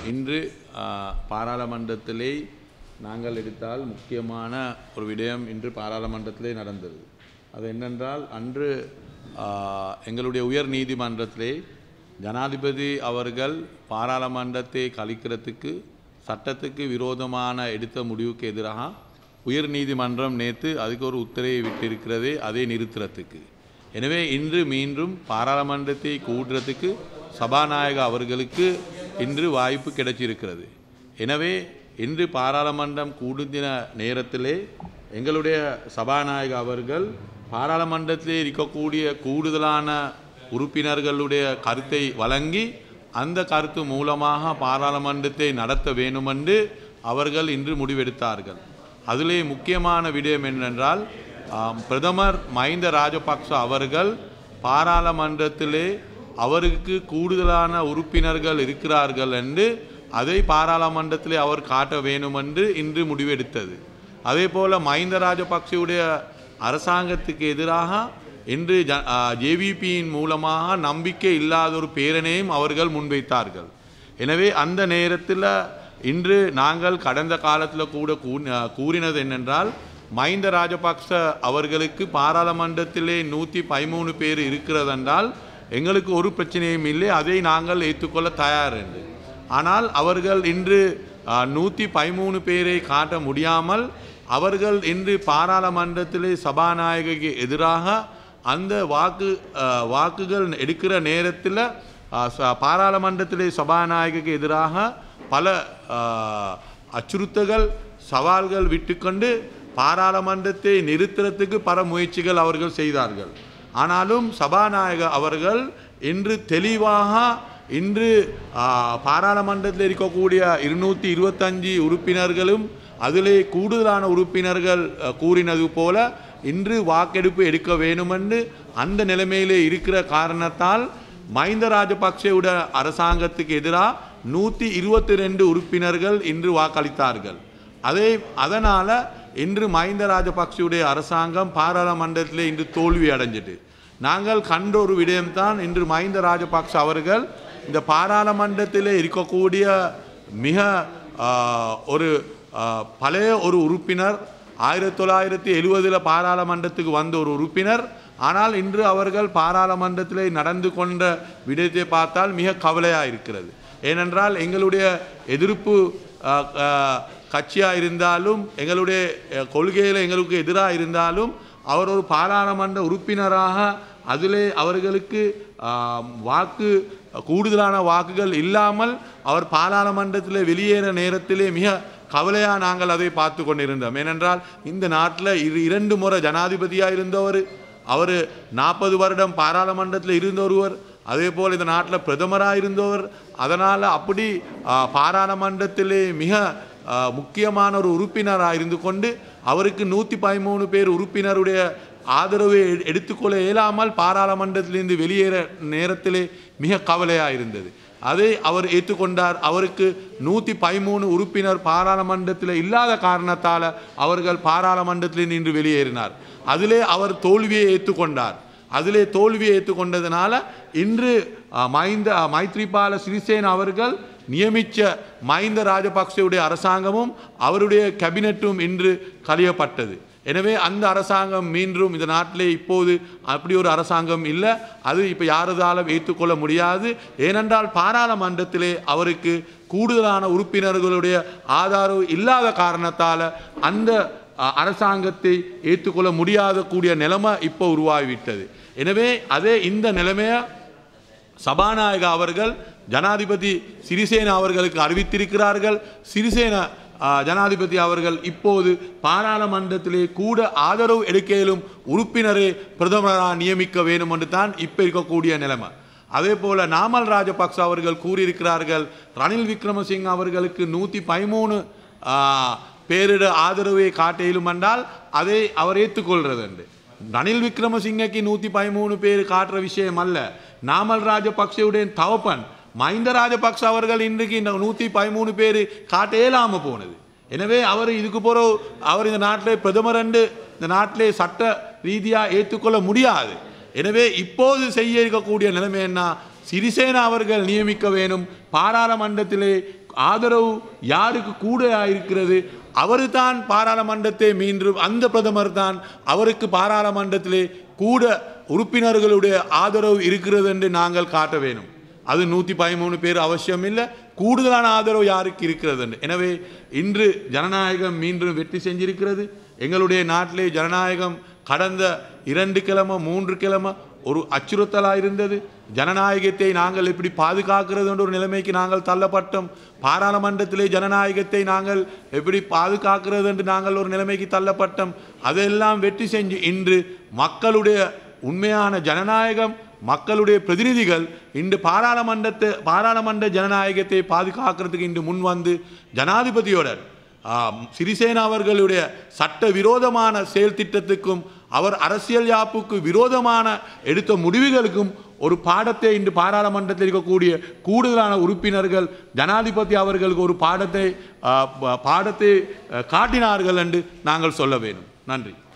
இன்று ஆ, பாராளுமன்றத்திலே நாங்கள் எடுத்தால் முக்கியமான ஒரு விடயம் இன்று பாராளுமன்றத்திலே நடந்தது அது என்னென்றால் அன்று ஆ, எங்களுடைய உயர் நீதிமன்றத்திலே ஜனாதிபதி அவர்கள் பாராளுமன்றத்தை கழிக்கிறதுக்கு சட்டத்துக்கு விரோதமான எடுத்த முடிவுக்கு எதிராக உயர் நீதிமன்றம் நேற்று அதுக்கு ஒரு உத்தரவை விட்டிருக்கிறதே அதை நிறுத்துறதுக்கு எனவே இன்று மீண்டும் பாராளுமன்றத்தை கூடுறதுக்கு சபாநாயக அவர்களுக்கு இன்று வாய்ப்பு கிடைச்சிருக்கிறது எனவே இன்று பாராளுமன்றம் கூடுதின நேரத்திலே எங்களுடைய சபாநாயக அவர்கள் பாராளுமன்றத்திலே இருக்கக்கூடிய கூடுதலான உறுப்பினர்களுடைய கருத்தை வழங்கி அந்த கருத்து மூலமாக பாராளுமன்றத்தை நடத்த வேண்டுமென்று அவர்கள் இன்று முடிவெடுத்தார்கள் அதிலே முக்கியமான விடயம் என்னென்றால் ஆம், பிரதமர் மஹிந்த ராஜபக்ச அவர்கள் பாராளுமன்றத்திலே அவருக்கு கூடுதலான உறுப்பினர்கள் இருக்கிறார்கள் என்று அதை பாராளுமன்றத்திலே அவர் காட்ட வேண்டுமென்று இன்று முடிவெடுத்தது அதே போல மஹிந்த ராஜபக்சவுடைய அரசாங்கத்துக்கு எதிராக இன்று ஜ ஜேவிபியின் மூலமாக நம்பிக்கை இல்லாத ஒரு பேரணையும் அவர்கள் முன்வைத்தார்கள் எனவே அந்த நேரத்தில் இன்று நாங்கள் கடந்த காலத்தில் கூட கூ- கூறினது என்னென்றால் மஹிந்த ராஜபக்ச அவர்களுக்கு பாராளுமன்றத்திலே நூற்றி பதிமூணு பேர் இருக்கிறதென்றால் எங்களுக்கு ஒரு பிரச்சனையும் இல்லை அதை நாங்கள் ஏற்றுக்கொள்ள தயார் என்று ஆனால் அவர்கள் இன்று நூற்றி பதிமூணு பேரை காட்ட முடியாமல் அவர்கள் இன்று பாராளுமன்றத்திலே சபாநாயகருக்கு எதிராக அந்த வாக்கு ஆ, வாக்குகள் எடுக்கிற நேரத்தில் ஆ, ச- பாராளுமன்றத்திலே சபாநாயகருக்கு எதிராக பல ஆ, அச்சுறுத்தல்கள் சவால்கள் விட்டுக்கொண்டு பாராளுமன்றத்தை நிறுத்துறதுக்கு பல முயற்சிகள் அவர்கள் செய்தார்கள் ஆனாலும் சபாநாயக அவர்கள் இன்று தெளிவாக இன்று ஆ, பாராளுமன்றத்தில் இருக்கக்கூடிய இருநூற்றி இருபத்தஞ்சி உறுப்பினர்களும் அதிலே கூடுதலான உறுப்பினர்கள் அ, கூறினது போல இன்று வாக்கெடுப்பு எடுக்க வேணுமென்று அந்த நிலைமையிலே இருக்கிற காரணத்தால் மஹிந்த ராஜபக்சேவுடைய அரசாங்கத்துக்கு எதிராக நூற்றி இருபத்தி ரெண்டு உறுப்பினர்கள் இன்று வாக்களித்தார்கள் அதே அதனால் இன்று மஹிந்த ராஜபக்சேவுடைய அரசாங்கம் பாராளுமன்றத்திலே இன்று தோல்வி அடைஞ்சிட்டு நாங்கள் கண்ட ஒரு விடயம்தான் இன்று மஹிந்த ராஜபக்ச அவர்கள் இந்த பாராளுமன்றத்திலே இருக்கக்கூடிய மிக ஆ, ஒரு ஆ, பழைய ஒரு உறுப்பினர் ஆயிரத்தி தொள்ளாயிரத்தி எழுவதில் பாராளுமன்றத்துக்கு வந்த ஒரு உறுப்பினர் ஆனால் இன்று அவர்கள் பாராளுமன்றத்திலே நடந்து கொண்ட விடயத்தை பார்த்தால் மிக கவலையாக இருக்கிறது ஏனென்றால் எங்களுடைய எதிர்ப்பு கட்சியாக இருந்தாலும் எங்களுடைய அஹ், கொள்கையில் எங்களுக்கு எதிராக இருந்தாலும் அவர் ஒரு பாராளுமன்ற உறுப்பினராக அதிலே அவர்களுக்கு ஆம், வாக்கு கூடுதலான வாக்குகள் இல்லாமல் அவர் பாராளுமன்றத்தில் வெளியேற நேரத்திலே மிக கவலையாக நாங்கள் அதை பார்த்து கொண்டிருந்தோம் ஏனென்றால் இந்த நாட்டில் இரு இரண்டு முறை ஜனாதிபதியாக இருந்தவர் அவர் நாற்பது வருடம் பாராளுமன்றத்தில் இருந்த ஒருவர் அதே போல் இந்த நாட்டில் பிரதமராக இருந்தவர் அதனால் அப்படி ஆ, பாராளுமன்றத்திலே மிக ஆ, முக்கியமான ஒரு உறுப்பினராக இருந்து கொண்டு அவருக்கு நூற்றி பதிமூணு பேர் உறுப்பினருடைய ஆதரவை எ- எடுத்துக்கொள்ள இயலாமல் பாராளுமன்றத்திலிருந்து வெளியேற நேரத்திலே மிக கவலையாக இருந்தது அதை அவர் ஏற்றுக்கொண்டார் அவருக்கு நூற்றி பதிமூணு உறுப்பினர் பாராளுமன்றத்தில் இல்லாத காரணத்தால் அவர்கள் பாராளுமன்றத்தில் நின்று வெளியேறினார் அதிலே அவர் தோல்வியை ஏற்றுக்கொண்டார் அதிலே தோல்வியை ஏற்றுக்கொண்டதுனால இன்று அ, மஹிந்த அ, மைத்ரிபால சிறிசேன அவர்கள் நியமித்த மஹிந்த ராஜபக்சேவுடைய அரசாங்கமும் அவருடைய கேபினட்டும் இன்று கழியப்பட்டது எனவே அந்த அரசாங்கம் மீண்டும் இந்த நாட்டிலே இப்போது அப்படி ஒரு அரசாங்கம் இல்லை அது இப்போ யாரதாலும் ஏற்றுக்கொள்ள முடியாது ஏனென்றால் பாராளுமன்றத்திலே அவருக்கு கூடுதலான உறுப்பினர்களுடைய ஆதரவு இல்லாத காரணத்தால் அந்த அ, அரசாங்கத்தை ஏற்றுக்கொள்ள முடியாத கூடிய நிலைமை இப்போ உருவாகிவிட்டது எனவே அதே இந்த நிலைமையை சபாநாயக அவர்கள் ஜனாதிபதி சிறிசேன அவர்களுக்கு அறிவித்திருக்கிறார்கள் சிறிசேன ஆ, ஜனாதிபதி அவர்கள் இப்போது பாராளுமன்றத்திலே கூட ஆதரவு எடுக்கையிலும் உறுப்பினரை பிரதமராக நியமிக்க வேண்டும் என்று தான் இப்போ இருக்கக்கூடிய நிலைமை அதே போல நாமல் ராஜபக்ச அவர்கள் கூறியிருக்கிறார்கள் ரணில் விக்ரமசிங்க அவர்களுக்கு நூற்றி பதிமூணு பேரிட ஆதரவை காட்ட இயலும் என்றால் அதை அவர் ஏற்றுக்கொள்கிறது என்று ரணில் விக்ரமசிங்கக்கு நூற்றி பதிமூணு பேர் காட்டுற விஷயம் அல்ல நாமல் ராஜபக்சேவுடைய தவப்பன் மஹிந்த ராஜபக்ச அவர்கள் இன்றைக்கு இந்த நூற்றி பதிமூணு பேர் காட்ட இயலாமல் போனது எனவே அவர் இதுக்கு போகிற அவர் இந்த நாட்டிலே பிரதமர் என்று இந்த நாட்டிலே சட்ட ரீதியாக ஏற்றுக்கொள்ள முடியாது எனவே இப்போது செய்ய இருக்கக்கூடிய நிலைமை என்ன சிறிசேனா அவர்கள் நியமிக்க வேணும் பாராளுமன்றத்திலே ஆதரவு யாருக்கு கூட இருக்கிறது அவர் தான் பாராளுமன்றத்தை மீண்டும் அந்த பிரதமர் தான் அவருக்கு பாராளுமன்றத்திலே கூட உறுப்பினர்களுடைய ஆதரவு இருக்கிறது என்று நாங்கள் காட்ட வேணும் அது நூற்றி பதிமூணு பேர் அவசியம் இல்லை கூடுதலான ஆதரவு யாருக்கு இருக்கிறது என்று எனவே இன்று ஜனநாயகம் மீண்டும் வெற்றி செஞ்சிருக்கிறது எங்களுடைய நாட்டிலே ஜனநாயகம் கடந்த இரண்டு கிழமை மூன்று கிழமை ஒரு அச்சுறுத்தலாக இருந்தது ஜனநாயகத்தை நாங்கள் எப்படி பாதுகாக்கிறது என்ற ஒரு நிலைமைக்கு நாங்கள் தள்ளப்பட்டோம் பாராளுமன்றத்திலே ஜனநாயகத்தை நாங்கள் எப்படி பாதுகாக்கிறது என்று நாங்கள் ஒரு நிலைமைக்கு தள்ளப்பட்டோம் அதெல்லாம் வெற்றி செஞ்சு இன்று மக்களுடைய உண்மையான ஜனநாயகம் மக்களுடைய பிரதிநிதிகள் இன்று பாராளுமன்றத்தை பாராளுமன்ற ஜனநாயகத்தை பாதுகாக்கிறதுக்கு இன்று முன் வந்து ஜனாதிபதியோட ஆம், சிறிசேனா அவர்களுடைய சட்ட விரோதமான செயல் திட்டத்துக்கும் அவர் அரசியல் யாப்புக்கு விரோதமான எடுத்த முடிவுகளுக்கும் ஒரு பாடத்தை இன்று பாராளுமன்றத்தில் இருக்கக்கூடிய கூடுதலான உறுப்பினர்கள் ஜனாதிபதி அவர்களுக்கு ஒரு பாடத்தை ஆ, ப- பாடத்தை அ, காட்டினார்கள் என்று நாங்கள் சொல்ல வேண்டும் நன்றி